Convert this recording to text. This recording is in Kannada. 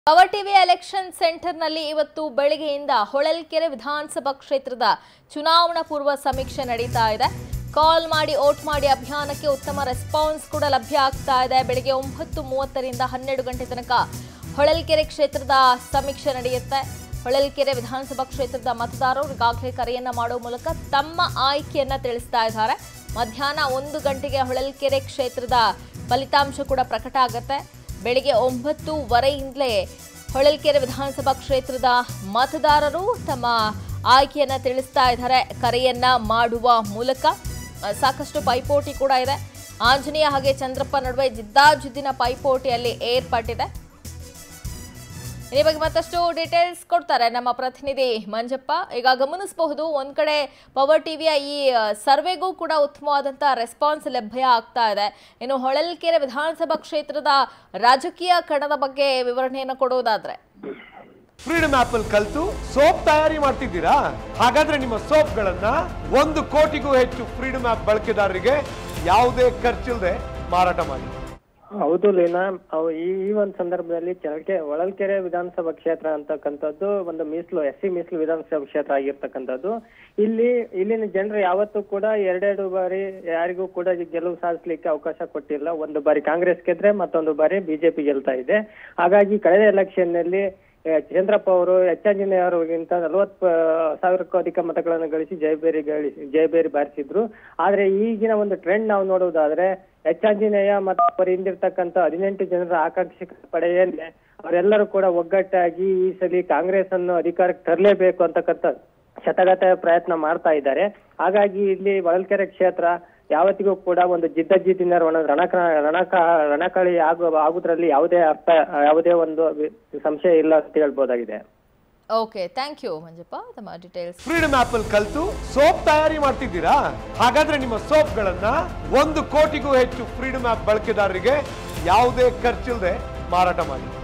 ಪವರ್ ಟಿವಿ ಎಲೆಕ್ಷನ್ ಸೆಂಟರ್ನಲ್ಲಿ ಇವತ್ತು ಬೆಳಗ್ಗೆಯಿಂದ ಹೊಳಲ್ಕೆರೆ ವಿಧಾನಸಭಾ ಕ್ಷೇತ್ರದ ಚುನಾವಣಾ ಪೂರ್ವ ಸಮೀಕ್ಷೆ ನಡೀತಾ ಇದೆ ಕಾಲ್ ಮಾಡಿ ಓಟ್ ಮಾಡಿ ಅಭಿಯಾನಕ್ಕೆ ಉತ್ತಮ ರೆಸ್ಪಾನ್ಸ್ ಕೂಡ ಲಭ್ಯ ಆಗ್ತಾ ಇದೆ ಬೆಳಗ್ಗೆ ಒಂಬತ್ತು ಮೂವತ್ತರಿಂದ ಹನ್ನೆರಡು ಗಂಟೆ ತನಕ ಹೊಳಲ್ಕೆರೆ ಕ್ಷೇತ್ರದ ಸಮೀಕ್ಷೆ ನಡೆಯುತ್ತೆ ಹೊಳಲ್ಕೆರೆ ವಿಧಾನಸಭಾ ಕ್ಷೇತ್ರದ ಮತದಾರರು ಈಗಾಗಲೇ ಕರೆಯನ್ನ ಮಾಡುವ ಮೂಲಕ ತಮ್ಮ ಆಯ್ಕೆಯನ್ನ ತಿಳಿಸ್ತಾ ಇದ್ದಾರೆ ಮಧ್ಯಾಹ್ನ ಒಂದು ಗಂಟೆಗೆ ಹೊಳಲ್ಕೆರೆ ಕ್ಷೇತ್ರದ ಫಲಿತಾಂಶ ಕೂಡ ಪ್ರಕಟ ಆಗುತ್ತೆ ಬೆಳಿಗ್ಗೆ ಒಂಬತ್ತುವರೆಯಿಂದಲೇ ಹೊಳಲ್ಕೆರೆ ವಿಧಾನಸಭಾ ಕ್ಷೇತ್ರದ ಮತದಾರರು ತಮ್ಮ ಆಯ್ಕೆಯನ್ನ ತಿಳಿಸ್ತಾ ಇದ್ದಾರೆ ಕರೆಯನ್ನ ಮಾಡುವ ಮೂಲಕ ಅಹ್, ಸಾಕಷ್ಟು ಪೈಪೋಟಿ ಕೂಡ ಇದೆ ಆಂಜನೇಯ ಹಾಗೆ ಚಂದ್ರಪ್ಪ ನಡುವೆ ಜಿದ್ದಾಜಿದ್ದಿನ ಪೈಪೋಟಿಯಲ್ಲಿ ಏರ್ಪಟ್ಟಿದೆ ಈ ಬಗ್ಗೆ ಮತ್ತಷ್ಟು ಡೀಟೇಲ್ಸ್ ಕೊಡ್ತಾರೆ ನಮ್ಮ ಪ್ರತಿನಿಧಿ ಮಂಜಪ್ಪ ಈಗ ಗಮನಿಸಬಹುದು ಒಂದ್ ಕಡೆ ಪವರ್ ಟಿವಿಯ ಈ ಆ, ಸರ್ವೆಗೂ ಕೂಡ ಉತ್ತಮವಾದಂತಹ ರೆಸ್ಪಾನ್ಸ್ ಲಭ್ಯ ಆಗ್ತಾ ಇದೆ ಇನ್ನು ಹೊಳಲ್ಕೆರೆ ವಿಧಾನಸಭಾ ಕ್ಷೇತ್ರದ ರಾಜಕೀಯ ಕಣದ ಬಗ್ಗೆ ವಿವರಣೆಯನ್ನು ಕೊಡುವುದಾದ್ರೆ ಫ್ರೀಡಮ್ ಆಪ್ ಅಲ್ಲಿ ಕಲ್ತು ಸೋಪ್ ತಯಾರಿ ಮಾಡ್ತಿದ್ದೀರಾ ಹಾಗಾದ್ರೆ ನಿಮ್ಮ ಸೋಪ್ಗಳನ್ನ ಒಂದು ಕೋಟಿಗೂ ಹೆಚ್ಚು ಫ್ರೀಡಮ್ ಆಪ್ ಬಳಕೆದಾರರಿಗೆ ಯಾವುದೇ ಖರ್ಚಿಲ್ಲದೆ ಮಾರಾಟ ಮಾಡಿ ಹೌದು ಲೀನಾ ಅವು ಈ ಈ ಒಂದು ಸಂದರ್ಭದಲ್ಲಿ ಚಳಕೆ ಹೊಳಲ್ಕೆರೆ ವಿಧಾನಸಭಾ ಕ್ಷೇತ್ರ ಅಂತಕ್ಕಂಥದ್ದು ಒಂದು ಮೀಸಲು ಎಸ್ ಸಿ ಮೀಸಲು ವಿಧಾನಸಭಾ ಕ್ಷೇತ್ರ ಆಗಿರ್ತಕ್ಕಂಥದ್ದು ಇಲ್ಲಿ ಇಲ್ಲಿನ ಜನರು ಯಾವತ್ತೂ ಕೂಡ ಎರಡೆರಡು ಬಾರಿ ಯಾರಿಗೂ ಕೂಡ ಗೆಲುವು ಸಾಧಿಸ್ಲಿಕ್ಕೆ ಅವಕಾಶ ಕೊಟ್ಟಿಲ್ಲ ಒಂದು ಬಾರಿ ಕಾಂಗ್ರೆಸ್ ಗೆದ್ರೆ ಮತ್ತೊಂದು ಬಾರಿ ಬಿಜೆಪಿ ಗೆಲ್ತಾ ಇದೆ ಹಾಗಾಗಿ ಕಳೆದ ಎಲೆಕ್ಷನ್ ನಲ್ಲಿ ಆ, ಚಂದ್ರಪ್ಪ ಅವರು ಎಚ್ಚಾಂಜನೇಯ ಅವರಿಗಿಂತ ನಲವತ್ತು ಸಾವಿರಕ್ಕೂ ಅಧಿಕ ಮತಗಳನ್ನು ಗಳಿಸಿ ಜಯಬೇರಿ ಗಳಿಸಿ ಜಯಬೇರಿ ಬಾರಿಸಿದ್ರು ಆದ್ರೆ ಈಗಿನ ಒಂದು ಟ್ರೆಂಡ್ ನಾವು ನೋಡುವುದಾದ್ರೆ ಎಚ್ಚಾಂಜನೇಯ ಮತ್ತು ಅವರ ಹಿಂದಿರ್ತಕ್ಕಂಥ ಹದಿನೆಂಟು ಜನರ ಆಕಾಂಕ್ಷಿಕ ಪಡೆಯಲ್ಲಿ ಅವರೆಲ್ಲರೂ ಕೂಡ ಒಗ್ಗಟ್ಟಾಗಿ ಈ ಸಲ ಕಾಂಗ್ರೆಸ್ ಅನ್ನು ಅಧಿಕಾರಕ್ಕೆ ತರಲೇಬೇಕು ಅಂತಕ್ಕಂಥ ಶತಗತ ಪ್ರಯತ್ನ ಮಾಡ್ತಾ ಇದ್ದಾರೆ ಹಾಗಾಗಿ ಇಲ್ಲಿ ಹೊಳಲ್ಕೆರೆ ಕ್ಷೇತ್ರ ಯಾವತ್ತಿಗೂ ಕೂಡ ಒಂದು ಜಿದ್ದ ಜಿದ್ದಿನ ರಣ ರಣಕ ರಣಕ ರಣಕಳಿ ಆಗು ಆಗುದ್ರಲ್ಲಿ ಯಾವುದೇ ಅರ್ಥ ಯಾವುದೇ ಒಂದು ವಿ- ಸಂಶಯ ಇಲ್ಲ ಅಂತ ಹೇಳ್ಬೋದಾಗಿದೆ ಓಕೆ ಥ್ಯಾಂಕ್ ಯು ಮಂಜಪ್ಪ ತಮ್ಮ ಡೀಟೇಲ್ಸ್ ಫ್ರೀಡಮ್ ಆಪ್ ಅಲ್ಲಿ ಕಲ್ತು ಸೋಪ್ ತಯಾರಿ ಮಾಡ್ತಿದ್ದೀರಾ ಹಾಗಾದ್ರೆ ನಿಮ್ಮ ಸೋಪ್ಗಳನ್ನ ಒಂದು ಕೋಟಿಗೂ ಹೆಚ್ಚು ಫ್ರೀಡಮ್ ಆಪ್ ಬಳಕೆದಾರರಿಗೆ ಯಾವುದೇ ಖರ್ಚಿಲ್ಲದೆ ಮಾರಾಟ ಮಾಡಿ